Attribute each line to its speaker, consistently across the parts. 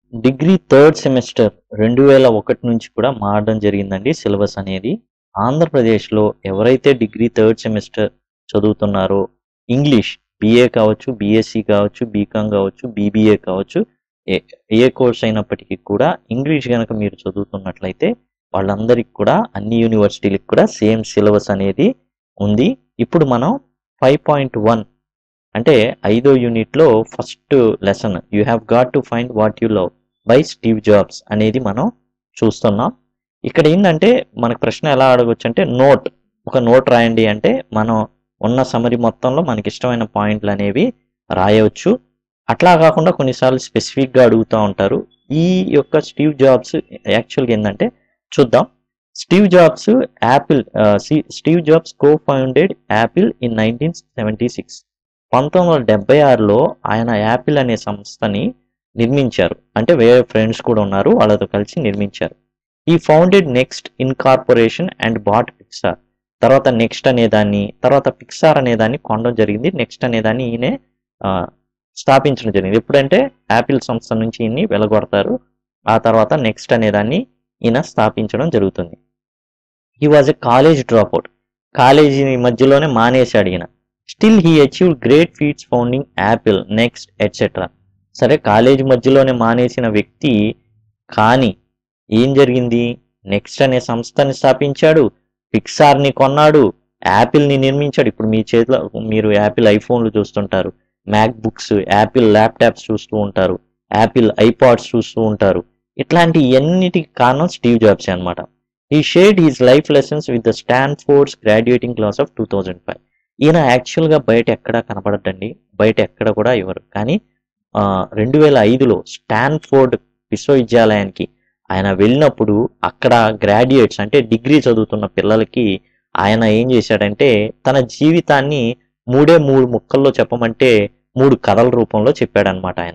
Speaker 1: Degree third semester రెండు వేల ఒకటి నుంచి కూడా మారడం జరిగిందండి సిలబస్ అనేది ఆంధ్రప్రదేశ్లో ఎవరైతే డిగ్రీ థర్డ్ సెమిస్టర్ చదువుతున్నారో ఇంగ్లీష్ బిఏ కావచ్చు బిఎస్సి కావచ్చు బీకామ్ కావచ్చు బీబీఏ కావచ్చు ఏ ఏ కోర్స్ అయినప్పటికీ కూడా ఇంగ్లీష్ కనుక మీరు చదువుతున్నట్లయితే వాళ్ళందరికీ కూడా అన్ని యూనివర్సిటీలకు కూడా సేమ్ సిలబస్ అనేది ఉంది ఇప్పుడు మనం ఫైవ్ పాయింట్ వన్ అంటే ఐదో యూనిట్లో first lesson you have got to find what you love by Steve Jobs అనేది మనం చూస్తున్నాం ఇక్కడ ఏంటంటే మనకు ప్రశ్న ఎలా అడగొచ్చు అంటే నోట్ ఒక నోట్ రాయండి అంటే మనం ఉన్న సమరి మొత్తంలో మనకి ఇష్టమైన పాయింట్లు అనేవి రాయవచ్చు అట్లా కాకుండా కొన్నిసార్లు స్పెసిఫిక్గా అడుగుతూ ఉంటారు ఈ యొక్క స్టీవ్ జాబ్స్ యాక్చువల్గా ఏంటంటే చూద్దాం Steve Jobs Apple Steve Jobs co founded Apple in nineteen seventy six పంతొమ్మిది వందల డెబ్బై ఆరులో ఆయన యాపిల్ అనే సంస్థని నిర్మించారు అంటే వేరే ఫ్రెండ్స్ కూడా ఉన్నారు వాళ్ళతో కలిసి నిర్మించారు he founded NeXT incorporation and bought Pixar తర్వాత నెక్స్ట్ అనే దాన్ని తర్వాత పిక్సార్ అనే దాన్ని కొనడం జరిగింది నెక్స్ట్ అనే దాన్ని ఈయనే ఆ, స్థాపించడం జరిగింది ఎప్పుడంటే యాపిల్ సంస్థ నుంచి ఈయన్ని వెలగొడతారు ఆ తర్వాత నెక్స్ట్ అనే దాన్ని ఈయన స్థాపించడం జరుగుతుంది he was a college dropout college మధ్యలోనే మానేశాడు ఈయన still he achieve great feats founding Apple NeXT etcetera సరే కాలేజీ మధ్యలోనే మానేసిన వ్యక్తి కానీ ఏం జరిగింది నెక్స్ట్ అనే సంస్థని స్థాపించాడు పిక్సార్ని కొన్నాడు యాపిల్ని నిర్మించాడు ఇప్పుడు మీ చేతిలో మీరు యాపిల్ ఐఫోన్లు చూస్తుంటారు మ్యాక్ బుక్స్ యాపిల్ ల్యాప్టాప్స్ చూస్తూ ఉంటారు యాపిల్ ఐపాడ్స్ చూస్తూ ఉంటారు ఇట్లాంటి ఎన్నిటికి కారణం స్టీవ్ జాబ్స్ అనమాట he shared his life lessons with the Stanford graduating class of two thousand five ఈయన యాక్చువల్గా బయట ఎక్కడ కనపడద్దండి బయట ఎక్కడ కూడా ఇవ్వరు కానీ రెండు వేల ఐదులో స్టాన్ఫోర్డ్ విశ్వవిద్యాలయానికి ఆయన వెళ్ళినప్పుడు అక్కడ గ్రాడ్యుయేట్స్ అంటే డిగ్రీ చదువుతున్న పిల్లలకి ఆయన ఏం చేశాడంటే తన జీవితాన్ని మూడే మూడు ముక్కల్లో చెప్పమంటే మూడు కథల రూపంలో చెప్పాడనమాట ఆయన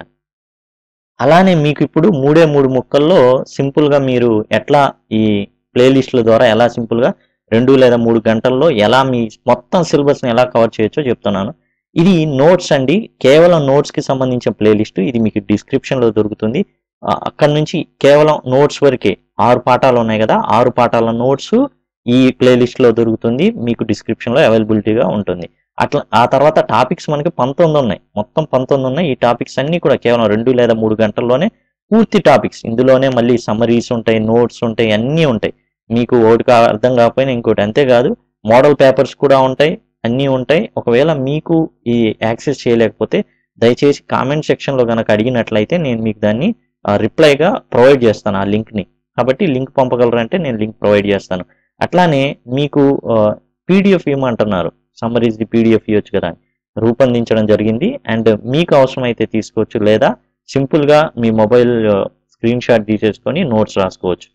Speaker 1: అలానే మీకు ఇప్పుడు మూడే మూడు ముక్కల్లో సింపుల్గా మీరు ఎట్లా ఈ ప్లేలిస్ట్ల ద్వారా ఎలా సింపుల్గా రెండు లేదా మూడు గంటల్లో ఎలా మీ మొత్తం సిలబస్ని ఎలా కవర్ చేయొచ్చో చెప్తున్నాను ఇది నోట్స్ అండి కేవలం నోట్స్కి సంబంధించిన ప్లేలిస్ట్ ఇది మీకు డిస్క్రిప్షన్లో దొరుకుతుంది ఆ, అక్కడ నుంచి కేవలం నోట్స్ వరకే ఆరు పాఠాలు ఉన్నాయి కదా ఆరు పాఠాల నోట్స్ ఈ ప్లేలిస్ట్లో దొరుకుతుంది మీకు డిస్క్రిప్షన్లో అవైలబిలిటీగా ఉంటుంది అట్లా ఆ తర్వాత టాపిక్స్ మనకి పంతొమ్మిది ఉన్నాయి మొత్తం పంతొమ్మిది ఉన్నాయి ఈ టాపిక్స్ అన్ని కూడా కేవలం రెండు లేదా మూడు గంటల్లోనే పూర్తి టాపిక్స్ ఇందులోనే మళ్ళీ సమరీస్ ఉంటాయి నోట్స్ ఉంటాయి అన్నీ ఉంటాయి మీకు ఒకటి కా- అర్థం కాకపోయినా ఇంకోటి అంతేకాదు మోడల్ పేపర్స్ కూడా ఉంటాయి అన్నీ ఉంటాయి ఒకవేళ మీకు ఈ యాక్సెస్ చేయలేకపోతే దయచేసి కామెంట్ సెక్షన్లో కనుక అడిగినట్లయితే నేను మీకు దాన్ని రిప్లైగా ప్రొవైడ్ చేస్తాను ఆ లింక్ని కాబట్టి లింక్ పంపగలరంటే నేను లింక్ ప్రొవైడ్ చేస్తాను అట్లానే మీకు పీడిఎఫ్ ఇవ్వమంటున్నారు సమ్మరీస్ ది పీడిఎఫ్ ఇవ్వచ్చు కదా అని. రూపొందించడం జరిగింది అండ్ మీకు అవసరమైతే తీసుకోవచ్చు లేదా సింపుల్గా మీ మొబైల్ స్క్రీన్ షాట్ తీసేసుకొని నోట్స్ రాసుకోవచ్చు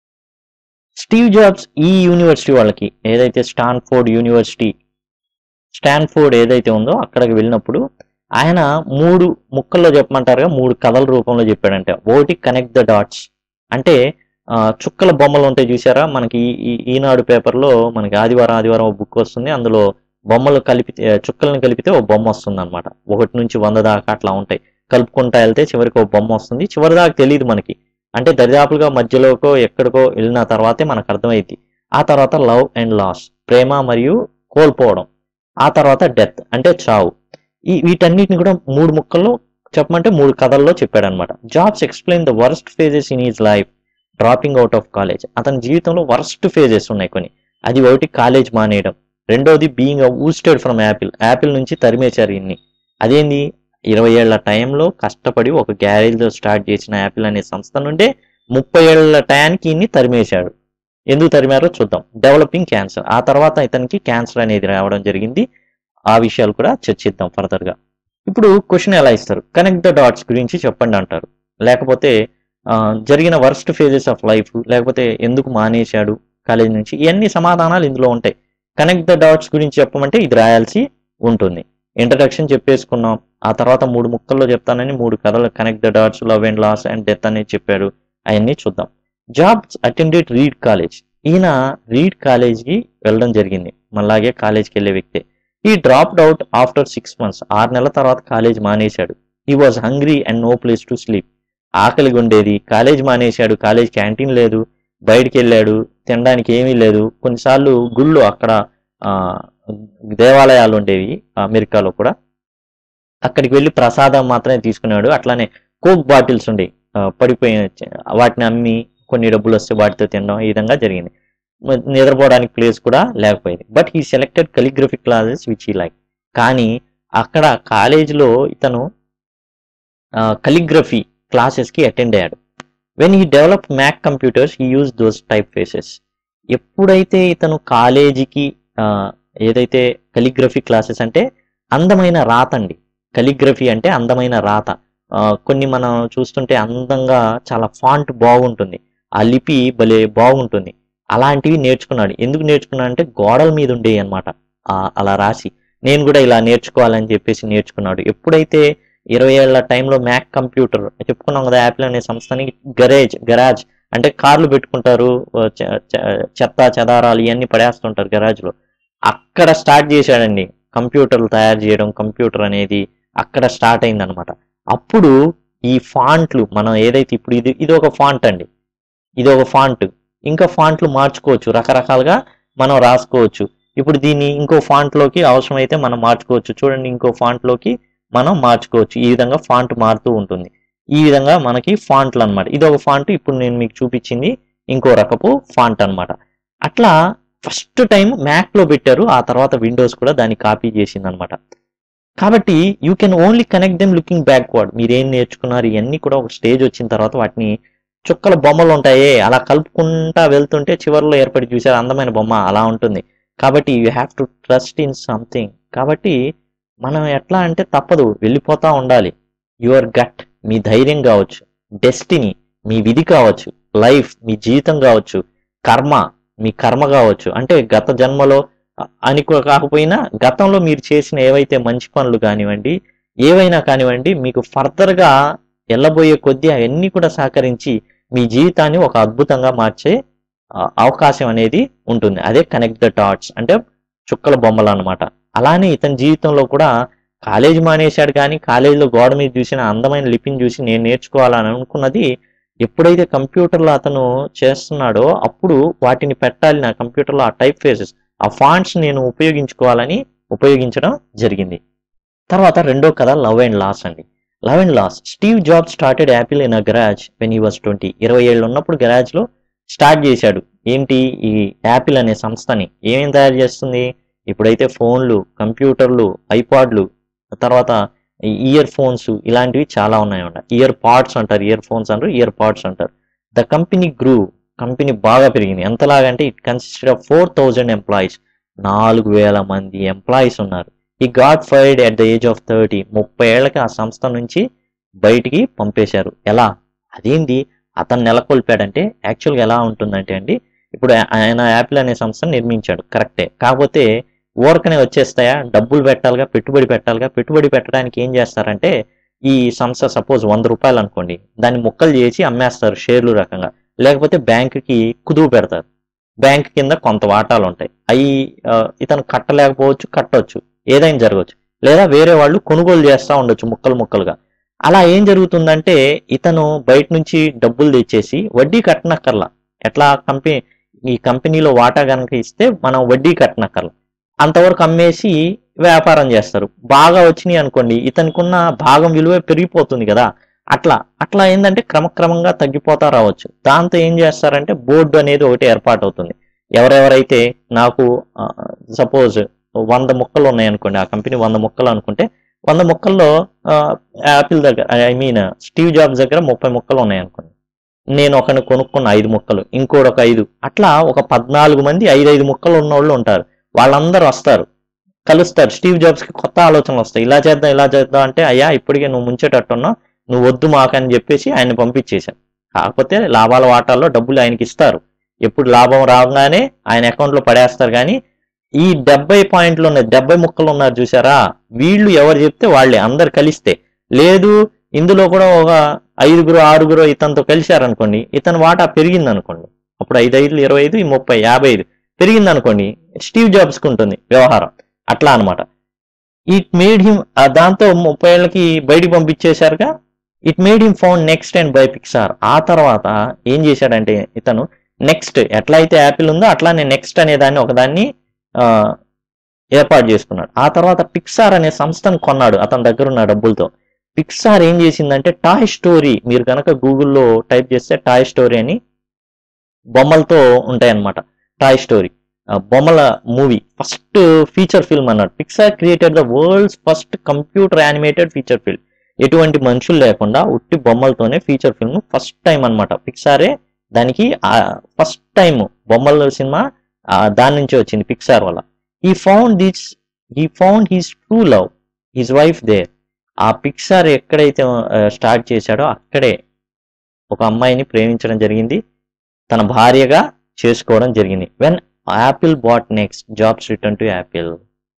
Speaker 1: స్టీవ్ జాబ్స్ ఈ యూనివర్సిటీ వాళ్ళకి ఏదైతే స్టాన్ఫోర్డ్ యూనివర్సిటీ స్టాన్ఫోర్డ్ ఏదైతే ఉందో అక్కడికి వెళ్ళినప్పుడు ఆయన మూడు ముక్కల్లో చెప్పమంటారుగా మూడు కథల రూపంలో చెప్పాడంటే ఒకటి కనెక్ట్ ద డాట్స్ అంటే ఆ, చుక్కల బొమ్మలు ఉంటాయి చూసారా మనకి ఈ- ఈ- ఈనాడు పేపర్లో మనకి ఆదివారం ఆదివారం ఒక బుక్ వస్తుంది అందులో బొమ్మలు కలిపితే చుక్కలను కలిపితే ఒక బొమ్మ వస్తుంది అనమాట ఒకటి నుంచి వంద దాకా అట్లా ఉంటాయి కలుపుకుంటా వెళ్తే చివరికి ఒక బొమ్మ వస్తుంది చివరి దాకా తెలియదు మనకి అంటే దరిదాపులుగా మధ్యలోకో ఎక్కడికో వెళ్ళిన తర్వాతే మనకు అర్థమైంది ఆ తర్వాత లవ్ అండ్ లాస్ ప్రేమ మరియు కోల్పోవడం ఆ తర్వాత డెత్ అంటే చావు ఈ వీటన్నిటిని కూడా మూడు ముక్కల్లో చెప్పమంటే మూడు కథల్లో చెప్పాడనమాట Jobs explain the worst phases in his life dropping out of college అతని జీవితంలో వర్స్ట్ ఫేజెస్ ఉన్నాయి కొన్ని అది ఒకటి కాలేజ్ మానేయడం రెండోది being ousted from Apple Apple నుంచి తరిమేశారు ఇన్ని అదేంది ఇరవై ఏళ్ల టైంలో కష్టపడి ఒక గ్యారేజ్లో స్టార్ట్ చేసిన యాపిల్ అనే సంస్థ నుండే ముప్పై ఏళ్ల టయానికి ఇన్ని తరిమేశాడు ఎందుకు తరిమారో చూద్దాం డెవలపింగ్ క్యాన్సర్ ఆ తర్వాత ఇతనికి క్యాన్సర్ అనేది రావడం జరిగింది ఆ విషయాలు కూడా చర్చిద్దాం ఫర్దర్ గా ఇప్పుడు క్వశ్చన్ ఎలా ఇస్తారు కనెక్ట్ ద డాట్స్ గురించి చెప్పండి అంటారు లేకపోతే ఆ, జరిగిన వర్స్ట్ ఫేజెస్ ఆఫ్ లైఫ్ లేకపోతే ఎందుకు మానేశాడు కాలేజ్ నుంచి ఇవన్నీ సమాధానాలు ఇందులో ఉంటాయి కనెక్ట్ ద డాట్స్ గురించి చెప్పమంటే ఇది రాయాల్సి ఉంటుంది ఇంట్రడక్షన్ చెప్పేసుకున్నాం ఆ తర్వాత మూడు ముక్కల్లో చెప్తానని మూడు కథలు connect the dots love and loss and death అనేది చెప్పాడు అవన్నీ చూద్దాం జాబ్స్ అటెండెడ్ రీడ్ కాలేజ్ ఈయన రీడ్ కాలేజ్కి వెళ్ళడం జరిగింది మళ్ళాగే కాలేజ్కి వెళ్ళే వ్యక్తే he dropped out after six months ఆరు నెలల తర్వాత కాలేజ్ మానేశాడు he was hungry and no place to sleep ఆకలిగా ఉండేది కాలేజ్ మానేశాడు కాలేజ్ క్యాంటీన్ లేదు బయటికి వెళ్ళాడు తినడానికి ఏమీ లేదు కొన్నిసార్లు గుళ్ళు అక్కడ ఆ, దేవాలయాలు ఉండేవి అమెరికాలో కూడా అక్కడికి వెళ్ళి ప్రసాదం మాత్రమే తీసుకున్నాడు అట్లానే కోక్ బాటిల్స్ ఉండేవి ఆ, పడిపోయిన చ- వాటిని అమ్మి కొన్ని డబ్బులు వస్తే వాటితో తినడం ఈ విధంగా జరిగింది మ- నిద్రపోవడానికి ప్లేస్ కూడా లేకపోయింది but he selected calligraphy classes which he like కానీ అక్కడ కాలేజీలో ఇతను కలిగ్రఫీ క్లాసెస్కి అటెండ్ అయ్యాడు when he develop Mac computers he use those type faces ఎప్పుడైతే ఇతను కాలేజీకి ఆ, ఏదైతే కలిగ్రఫీ క్లాసెస్ అంటే అందమైన రాత అండి కలిగ్రఫీ అంటే అందమైన రాత ఆ, కొన్ని మనం చూస్తుంటే అందంగా చాలా ఫాంట్ బాగుంటుంది ఆ లిపి భలే బాగుంటుంది అలాంటివి నేర్చుకున్నాడు ఎందుకు నేర్చుకున్నాడు అంటే గోడల మీద ఉండేవి అనమాట అలా రాసి నేను కూడా ఇలా నేర్చుకోవాలని చెప్పేసి నేర్చుకున్నాడు ఎప్పుడైతే ఇరవై ఏళ్ల టైంలో మ్యాక్ కంప్యూటర్ చెప్పుకున్నాం కదా యాపిల్ అనే సంస్థని గరేజ్ గరాజ్ అంటే కార్లు పెట్టుకుంటారు ఆ, చె- చె- చెత్త చెదారాలు ఇవన్నీ పడేస్తుంటారు garage లో అక్కడ స్టార్ట్ చేశాడండి కంప్యూటర్లు తయారు చేయడం కంప్యూటర్ అనేది అక్కడ స్టార్ట్ అయింది అనమాట అప్పుడు ఈ ఫాంట్లు మనం ఏదైతే ఇప్పుడు ఇది ఇది ఒక ఫాంట్ అండి ఇది ఒక ఫాంట్ ఇంకా ఫాంట్లు మార్చుకోవచ్చు రకరకాలుగా మనం రాసుకోవచ్చు ఇప్పుడు దీన్ని ఇంకో font లోకి అవసరమైతే మనం మార్చుకోవచ్చు చూడండి ఇంకో font లోకి మనం మార్చుకోవచ్చు ఈ విధంగా ఫాంట్ మారుతూ ఉంటుంది ఈ విధంగా మనకి ఫాంట్లు అన్నమాట ఇది ఒక ఫాంట్ ఇప్పుడు నేను మీకు చూపించింది ఇంకో రకపు ఫాంట్ అన్నమాట అట్లా ఫస్ట్ టైం మ్యాక్ లో పెట్టారు ఆ తర్వాత విండోస్ కూడా దాన్ని కాపీ చేసింది అనమాట కాబట్టి you can only connect them looking backward మీరు ఏం నేర్చుకున్నారు ఇవన్నీ కూడా ఒక స్టేజ్ వచ్చిన తర్వాత వాటిని చుక్కల బొమ్మలు ఉంటాయే అలా కలుపుకుంటా వెళ్తుంటే చివరిలో ఏర్పడి చూసారు అందమైన బొమ్మ అలా ఉంటుంది కాబట్టి you have to trust in something కాబట్టి మనం ఎట్లా అంటే తప్పదు వెళ్ళిపోతా ఉండాలి యువర్ గట్ మీ ధైర్యం కావచ్చు డెస్టినీ మీ విధి కావచ్చు లైఫ్ మీ జీవితం కావచ్చు కర్మ మీ కర్మ కావచ్చు అంటే గత జన్మలో అ- అని కూడా కాకపోయినా గతంలో మీరు చేసిన ఏవైతే మంచి పనులు కానివ్వండి ఏవైనా కానివ్వండి మీకు ఫర్దర్గా వెళ్ళబోయే కొద్దీ అవన్నీ కూడా సహకరించి మీ జీవితాన్ని ఒక అద్భుతంగా మార్చే ఆ, అవకాశం అనేది ఉంటుంది అదే కనెక్ట్ ద డాట్స్ అంటే చుక్కల బొమ్మలు అన్నమాట అలానే ఇతని జీవితంలో కూడా కాలేజ్ మానేశాడు కానీ కాలేజీలో గోడ మీద చూసిన అందమైన లిపిని చూసి నేను నేర్చుకోవాలని అనుకున్నది ఎప్పుడైతే కంప్యూటర్లో అతను చేస్తున్నాడో అప్పుడు వాటిని పెట్టాలి నా కంప్యూటర్లో ఆ టైప్ ఫేసెస్ ఆ ఫాంట్స్ నేను ఉపయోగించుకోవాలని ఉపయోగించడం జరిగింది తర్వాత రెండో కథ లవ్ అండ్ లాస్ అండి love and loss Steve Job started Apple in a garage when he was twenty ఇరవై ఏళ్ళు ఉన్నప్పుడు garage లో స్టార్ట్ చేశాడు ఏంటి ఈ యాపిల్ అనే సంస్థని ఏమేం తయారు చేస్తుంది ఇప్పుడైతే ఫోన్లు కంప్యూటర్లు ఐపాడ్లు తర్వాత ఇయర్ ఫోన్స్ ఇలాంటివి చాలా ఉన్నాయన్నమాట ఇయర్ పాడ్స్ అంటారు ఇయర్ ఫోన్స్ అంటారు ఇయర్ పాడ్స్ అంటారు ద కంపెనీ గ్రూ కంపెనీ బాగా పెరిగింది ఎంతలాగంటే it consisted of four thousand employees నాలుగు వేల మంది ఎంప్లాయీస్ ఉన్నారు he got fired at the age of thirty ముప్పై ఏళ్ళకి ఆ సంస్థ నుంచి బయటికి పంపేశారు ఎలా అదేంటి అతను నెలకొల్పాడంటే యాక్చువల్గా ఎలా ఉంటుందంటే అండి ఇప్పుడు ఆ- ఆయన యాపిల్ అనే సంస్థను నిర్మించాడు కరెక్టే కాకపోతే ఊరకనే వచ్చేస్తాయా డబ్బులు పెట్టాలిగా పెట్టుబడి పెట్టాలిగా పెట్టుబడి పెట్టడానికి ఏం చేస్తారంటే ఈ సంస్థ సపోజ్ వంద రూపాయలు అనుకోండి దాన్ని ముక్కలు చేసి అమ్మేస్తారు షేర్లు రకంగా లేకపోతే బ్యాంకుకి కుదువు పెడతారు బ్యాంక్ కింద కొంత వాటాలు ఉంటాయి అవి ఇతను కట్టలేకపోవచ్చు కట్టవచ్చు ఏదైనా జరగవచ్చు లేదా వేరే వాళ్ళు కొనుగోలు చేస్తూ ఉండొచ్చు ముక్కలు ముక్కలుగా అలా ఏం జరుగుతుందంటే ఇతను బయట నుంచి డబ్బులు తెచ్చేసి వడ్డీ కట్టనక్కర్లా ఎట్లా కంపెనీ ఈ కంపెనీలో వాటా కనుక ఇస్తే మనం వడ్డీ కట్టనక్కర్లా అంతవరకు అమ్మేసి వ్యాపారం చేస్తారు బాగా వచ్చినాయి అనుకోండి ఇతనికున్న భాగం విలువ పెరిగిపోతుంది కదా అట్లా అట్లా ఏంటంటే క్రమక్రమంగా తగ్గిపోతా రావచ్చు దాంతో ఏం చేస్తారంటే బోర్డు అనేది ఒకటి ఏర్పాటు అవుతుంది ఎవరెవరైతే నాకు సపోజ్ వంద ముక్కలు ఉన్నాయి అనుకోండి ఆ కంపెనీ వంద ముక్కలు అనుకుంటే వంద ముక్కల్లో యాపిల్ దగ్గర ఐ మీన్ స్టీవ్ జాబ్స్ దగ్గర ముప్పై ముక్కలు ఉన్నాయి అనుకోండి నేను ఒకరిని కొనుక్కున్న ఐదు ముక్కలు ఇంకోటి ఒక ఐదు అట్లా ఒక పద్నాలుగు మంది ఐదు ఐదు ముక్కలు ఉన్న వాళ్ళు ఉంటారు వాళ్ళందరూ వస్తారు కలుస్తారు స్టీవ్ జాబ్స్ కి కొత్త ఆలోచనలు వస్తాయి ఇలా చేద్దాం ఇలా చేద్దాం అంటే అయ్యా ఇప్పటికే నువ్వు ముంచేటట్టున్నావు నువ్వు వద్దు మాకని చెప్పేసి ఆయన పంపించేశాను కాకపోతే లాభాల వాటాల్లో డబ్బులు ఆయనకి ఇస్తారు ఎప్పుడు లాభం రాగానే ఆయన account లో పడేస్తారు కానీ ఈ డెబ్బై పాయింట్లు ఉన్నాయి డెబ్బై ముక్కలు ఉన్నారు చూసారా వీళ్ళు ఎవరు చెప్తే వాళ్ళే అందరు కలిస్తే లేదు ఇందులో కూడా ఒక ఐదుగురు ఆరుగురు ఇతనితో కలిశారనుకోండి ఇతని వాటా పెరిగింది అనుకోండి అప్పుడు ఐదు ఐదు ఇరవై ఐదు ఈ ముప్పై యాభై ఐదు పెరిగింది అనుకోండి స్టీవ్ జాబ్స్కి ఉంటుంది వ్యవహారం అట్లా అన్నమాట ఇట్ మేడ్ హిమ్ దాంతో ముప్పై ఏళ్ళకి బయటికి పంపించేశారుగా it made him found NeXT and buy Pixar ఆ తర్వాత ఏం చేశాడంటే ఇతను నెక్స్ట్ ఎట్లా అయితే యాపిల్ ఉందో అట్లానే నెక్స్ట్ అనే దాన్ని ఒకదాన్ని ఆ, ఏర్పాటు చేసుకున్నాడు ఆ తర్వాత పిక్సార్ అనే సంస్థను కొన్నాడు అతని దగ్గర ఉన్న డబ్బులతో పిక్సార్ ఏం చేసిందంటే టాయ్ స్టోరీ మీరు కనుక గూగుల్లో టైప్ చేస్తే టాయ్ స్టోరీ అని బొమ్మలతో ఉంటాయన్నమాట టాయ్ స్టోరీ బొమ్మల మూవీ ఫస్ట్ ఫీచర్ ఫిల్మ్ అన్నాడు Pixar created the world's first computer animated feature film ఎటువంటి మనుషులు లేకుండా ఉట్టి బొమ్మలతోనే ఫీచర్ ఫిల్మ్ ఫస్ట్ టైం అన్నమాట పిక్సారే దానికి ఫస్ట్ టైం బొమ్మల సినిమా ఆ, దాని నుంచి వచ్చింది పిక్సార్ వల్ల he found this he found his true love his wife there ఆ పిక్సార్ ఎక్కడైతే స్టార్ట్ చేశాడో అక్కడే ఒక అమ్మాయిని ప్రేమించడం జరిగింది తన భార్యగా చేసుకోవడం జరిగింది when Apple bought NeXT Jobs return to Apple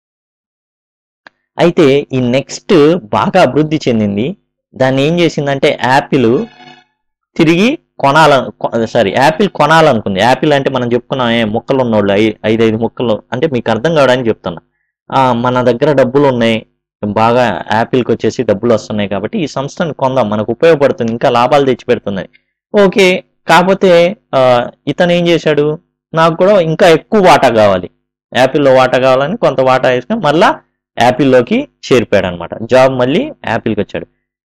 Speaker 1: అయితే ఈ నెక్స్ట్ బాగా అభివృద్ధి చెందింది దాన్ని ఏం చేసిందంటే యాపిల్ తిరిగి కొనాల సారీ యాపిల్ కొనాలనుకుంది యాపిల్ అంటే మనం చెప్పుకున్నాం ఏ ముక్కలు ఉన్నోళ్ళు ఐ- ఐదైదు ముక్కలు అంటే మీకు అర్థం కావడానికి చెప్తున్నా ఆ, మన దగ్గర డబ్బులు ఉన్నాయి బాగా యాపిల్కి వచ్చేసి డబ్బులు వస్తున్నాయి కాబట్టి ఈ సంస్థను కొందాం మనకు ఉపయోగపడుతుంది ఇంకా లాభాలు తెచ్చిపెడుతుంది ఓకే కాకపోతే ఆ, ఇతను ఏం చేశాడు నాకు కూడా ఇంకా ఎక్కువ వాటా కావాలి యాపిల్లో వాటా కావాలని కొంత వాటా వేసుకొని మళ్ళా యాపిల్లోకి చేరిపోయాడు అనమాట జాబ్ మళ్ళీ యాపిల్కి వచ్చాడు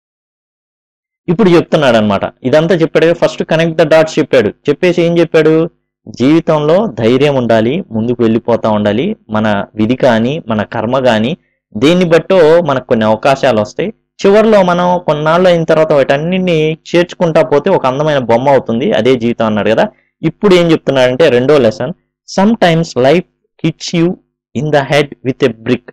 Speaker 1: ఇప్పుడు చెప్తున్నాడు అనమాట ఇదంతా చెప్పాడు ఫస్ట్ కనెక్ట్ ద డాట్స్ చెప్పాడు చెప్పేసి ఏం చెప్పాడు జీవితంలో ధైర్యం ఉండాలి ముందుకు వెళ్ళిపోతా ఉండాలి మన విధి కానీ మన కర్మ కానీ దేన్ని బట్టో మనకు కొన్ని అవకాశాలు వస్తాయి చివరిలో మనం కొన్నాళ్ళు అయిన తర్వాత వాటన్నిటిని చేర్చుకుంటా పోతే ఒక అందమైన బొమ్మ అవుతుంది అదే జీవితం అన్నాడు కదా ఇప్పుడు ఏం చెప్తున్నాడంటే రెండో lesson sometimes life hits you in the head with a brick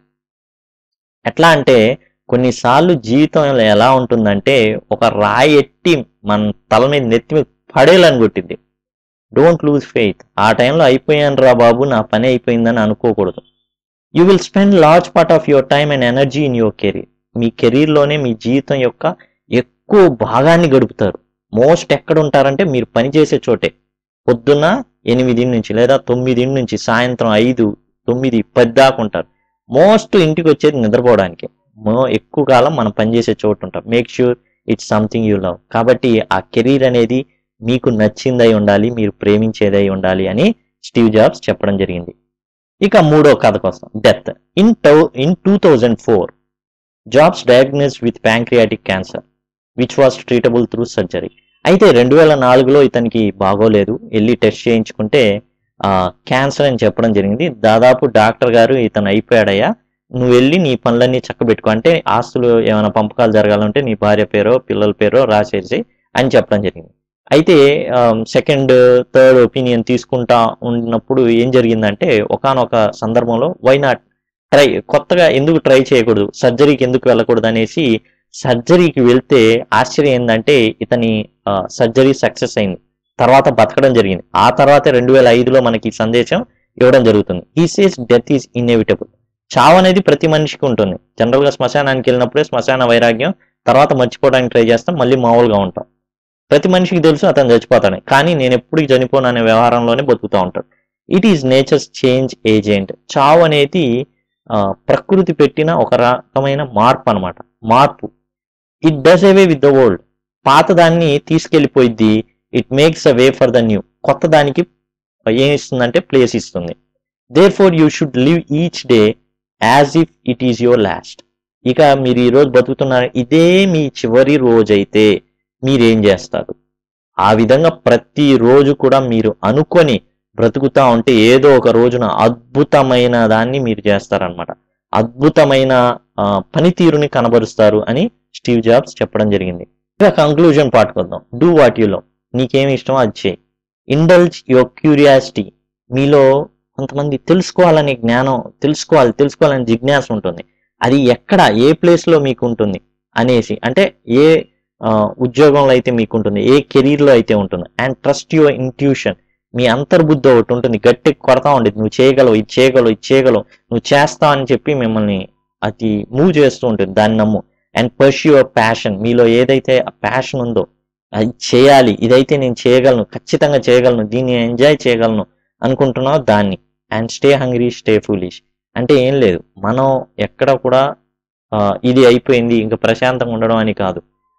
Speaker 1: ఎట్లా అంటే కొన్నిసార్లు జీవితంలో ఎలా ఉంటుందంటే ఒక రాయి ఎట్టి మన తల మీద నెత్తి మీద పడేయాలని కొట్టింది డోంట్ లూజ్ ఫెయిత్ ఆ టైంలో అయిపోయాను రా బాబు నా పని అయిపోయిందని అనుకోకూడదు you will spend large part of your time and energy in your career మీ కెరీర్లోనే మీ జీవితం యొక్క ఎక్కువ భాగాన్ని గడుపుతారు మోస్ట్ ఎక్కడ ఉంటారంటే మీరు పనిచేసే చోటే పొద్దున్న ఎనిమిది నుంచి లేదా తొమ్మిది నుంచి సాయంత్రం ఐదు తొమ్మిది పది దాకా ఉంటారు మోస్ట్ ఇంటికి వచ్చేది నిద్రపోవడానికి మో ఎక్కువ కాలం మనం పనిచేసే చోటు ఉంటాం make sure it's something you love కాబట్టి ఆ కెరీర్ అనేది మీకు నచ్చిందై ఉండాలి మీరు ప్రేమించేదై ఉండాలి అని స్టీవ్ జాబ్స్ చెప్పడం జరిగింది ఇక మూడో కథ కోసం డెత్ ఇన్ టౌ in two thousand four Jobs diagnosed with pancreatic cancer which was treatable through surgery అయితే రెండు వేల నాలుగులో ఇతనికి బాగోలేదు వెళ్ళి టెస్ట్ చేయించుకుంటే క్యాన్సర్ అని చెప్పడం జరిగింది దాదాపు డాక్టర్ గారు ఇతను అయిపోయాడయ్యా నువ్వు వెళ్ళి నీ పనులన్నీ చక్కబెట్టుకో అంటే ఆస్తులు ఏమైనా పంపకాలు జరగాలంటే నీ భార్య పేరో పిల్లల పేరో రాసేసి అని చెప్పడం జరిగింది అయితే సెకండ్ థర్డ్ ఒపీనియన్ తీసుకుంటా ఉన్నప్పుడు ఏం జరిగిందంటే ఒకానొక సందర్భంలో వై నాట్ ట్రై కొత్తగా ఎందుకు ట్రై చేయకూడదు సర్జరీకి ఎందుకు వెళ్ళకూడదు అనేసి సర్జరీకి వెళ్తే ఆశ్చర్యం ఏంటంటే ఇతని సర్జరీ సక్సెస్ అయింది తర్వాత బతకడం జరిగింది ఆ తర్వాత రెండు వేల ఐదులో మనకి ఈ సందేశం ఇవ్వడం జరుగుతుంది ఈ సేస్ డెత్ ఈస్ ఇన్ఎవిటబుల్ చావు అనేది ప్రతి మనిషికి ఉంటుంది జనరల్ గా శ్మశానానికి వెళ్ళినప్పుడే శ్మశాన వైరాగ్యం తర్వాత మర్చిపోవడానికి ట్రై చేస్తాం మళ్ళీ మామూలుగా ఉంటాం ప్రతి మనిషికి తెలుసు అతను చచ్చిపోతాడు కానీ నేను ఎప్పుడు చనిపోను అనే వ్యవహారంలోనే బతుకుతూ ఉంటాడు it is nature's change agent చావు అనేది ఆ, ప్రకృతి పెట్టిన ఒక రకమైన మార్పు అన్నమాట మార్పు it does away with the world పాత దాన్ని తీసుకెళ్లిపోయిద్ది it makes a way for the new కొత్త దానికి ఏం ఇస్తుందంటే ప్లేస్ ఇస్తుంది therefore you should live each day as if it is your last ఇక మీరు ఈ రోజు బతుకుతున్నారు ఇదే మీ చివరి రోజైతే మీరేం చేస్తారు ఆ విధంగా ప్రతి రోజు కూడా మీరు అనుకొని బ్రతుకుతా ఉంటే ఏదో ఒక రోజున అద్భుతమైన దాన్ని మీరు చేస్తారనమాట అద్భుతమైన ఆ, పనితీరుని కనబరుస్తారు అని స్టీవ్ జాబ్స్ చెప్పడం జరిగింది ఇక కంక్లూజన్ పాటుకొద్దాం డూ వాట్ యు లవ్ నీకేమి ఇష్టమో అది చేయి ఇండల్జ్ యువర్ క్యూరియాసిటీ మీలో కొంతమంది తెలుసుకోవాలనే జ్ఞానం తెలుసుకోవాలి తెలుసుకోవాలనే జిజ్ఞాస ఉంటుంది అది ఎక్కడ ఏ ప్లేస్ లో మీకు ఉంటుంది అనేసి అంటే ఏ ఆ, ఉద్యోగంలో అయితే మీకు ఉంటుంది ఏ కెరీర్ లో అయితే ఉంటుంది అండ్ ట్రస్ట్ యువర్ ఇంట్యూషన్ మీ అంతర్బుద్ధి ఒకటి ఉంటుంది గట్టి కొడతా ఉండేది నువ్వు చేయగలవు ఇది చేయగలవు ఇది చేయగలవు నువ్వు చేస్తావు అని చెప్పి మిమ్మల్ని అది మూవ్ చేస్తూ ఉంటుంది దాన్ని నమ్ము అండ్ పర్స్ యువర్ ప్యాషన్ మీలో ఏదైతే ఆ ప్యాషన్ ఉందో అది చేయాలి ఇదైతే నేను చేయగలను ఖచ్చితంగా చేయగలను దీన్ని ఎంజాయ్ చేయగలను అనుకుంటున్నావు దాన్ని and stay hungry stay foolish అంటే ఏం లేదు మనం ఎక్కడ కూడా ఆ, ఇది అయిపోయింది ఇంకా ప్రశాంతంగా ఉండడం అని కాదు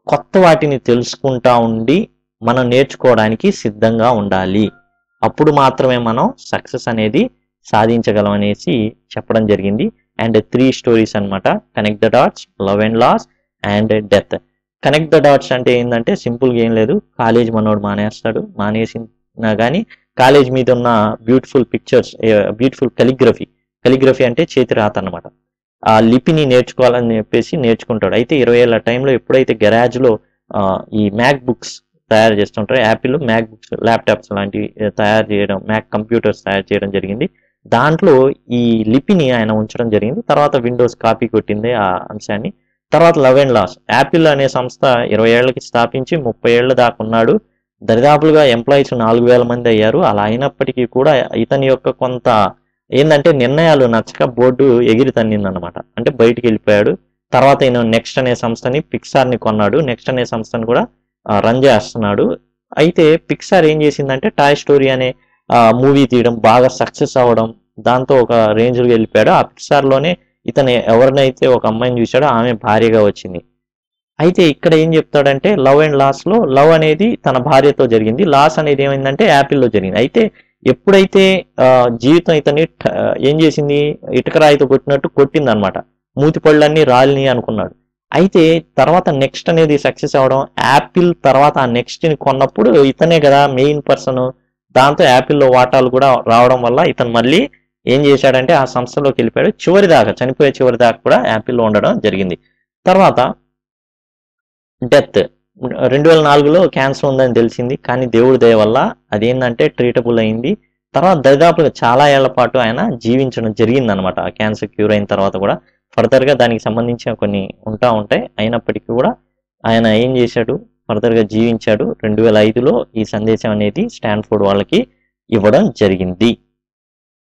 Speaker 1: కొత్త వాటిని తెలుసుకుంటా ఉండి మనం నేర్చుకోవడానికి సిద్ధంగా ఉండాలి అప్పుడు మాత్రమే మనం సక్సెస్ అనేది సాధించగలం అనేసి చెప్పడం జరిగింది అండ్ త్రీ స్టోరీస్ అన్నమాట connect the dots love and loss and death connect the dots అంటే ఏంటంటే సింపుల్గా ఏం లేదు కాలేజ్ మనోడు మానేస్తాడు మానేసినా కానీ కాలేజ్ మీద ఉన్న beautiful pictures beautiful calligraphy calligraphy అంటే చేతి రాత అనమాట ఆ లిపిని నేర్చుకోవాలని చెప్పేసి నేర్చుకుంటాడు అయితే ఇరవై ఏళ్ళ టైంలో ఎప్పుడైతే గెరాజ్లో ఈ మ్యాక్ బుక్స్ తయారు చేస్తుంటారో యాపిల్ మ్యాక్ బుక్స్ ల్యాప్టాప్స్ లాంటివి ఆ, తయారు చేయడం మ్యాక్ కంప్యూటర్స్ తయారు చేయడం జరిగింది దాంట్లో ఈ లిపిని ఆయన ఉంచడం జరిగింది తర్వాత విండోస్ కాపీ కొట్టింది ఆ అంశాన్ని తర్వాత లవ్ అండ్ లాస్ యాపిల్ అనే సంస్థ ఇరవై ఏళ్ళకి స్థాపించి ముప్పై ఏళ్ళ దాకా ఉన్నాడు దరిదాపులుగా ఎంప్లాయీస్ నాలుగు వేల మంది అయ్యారు అలా అయినప్పటికీ కూడా ఇతని యొక్క కొంత ఏంటంటే నిర్ణయాలు నచ్చక బోర్డు ఎగిరి తన్నిందనమాట అంటే బయటికి వెళ్ళిపోయాడు తర్వాత ఈయన నెక్స్ట్ అనే సంస్థని పిక్సార్ ని కొన్నాడు నెక్స్ట్ అనే సంస్థని కూడా రన్ చేస్తున్నాడు అయితే పిక్సార్ ఏం చేసిందంటే టాయ్ స్టోరీ అనే మూవీ తీయడం బాగా సక్సెస్ అవ్వడం దాంతో ఒక రేంజ్ లో వెళ్ళిపోయాడు ఆ పిక్సార్ లోనే ఇతను ఎవరినైతే ఒక అమ్మాయిని చూశాడో ఆమె భార్యగా వచ్చింది అయితే ఇక్కడ ఏం చెప్తాడంటే లవ్ అండ్ లాస్ లో లవ్ అనేది తన భార్యతో జరిగింది లాస్ అనేది ఏమైందంటే యాపిల్లో జరిగింది అయితే ఎప్పుడైతే ఆ, జీవితం ఇతన్ని ఠ- ఏం చేసింది ఇటుక రాయితో కొట్టినట్టు కొట్టింది అనమాట మూతి పళ్ళన్నీ రాలిని అనుకున్నాడు అయితే తర్వాత నెక్స్ట్ అనేది సక్సెస్ అవడం యాపిల్ తర్వాత ఆ నెక్స్ట్ ని కొన్నప్పుడు ఇతనే కదా మెయిన్ పర్సన్ దాంతో యాపిల్లో వాటాలు కూడా రావడం వల్ల ఇతను మళ్ళీ ఏం చేశాడంటే ఆ సంస్థలోకి వెళ్ళిపోయాడు చివరి దాకా చనిపోయే చివరి దాకా కూడా యాపిల్లో ఉండడం జరిగింది తర్వాత డెత్ రెండు వేల నాలుగులో క్యాన్సర్ ఉందని తెలిసింది కానీ దేవుడి దయ వల్ల అదేంటంటే ట్రీటబుల్ అయింది తర్వాత దరిదాపుగా చాలా ఏళ్ల పాటు ఆయన జీవించడం జరిగింది అనమాట ఆ క్యాన్సర్ క్యూర్ అయిన తర్వాత కూడా ఫర్దర్ గా దానికి సంబంధించిన కొన్ని ఉంటా ఉంటాయి అయినప్పటికీ కూడా ఆయన ఏం చేశాడు ఫర్దర్ గా జీవించాడు రెండు వేల ఐదులో ఈ సందేశం అనేది స్టాన్ఫోర్డ్ వాళ్ళకి ఇవ్వడం జరిగింది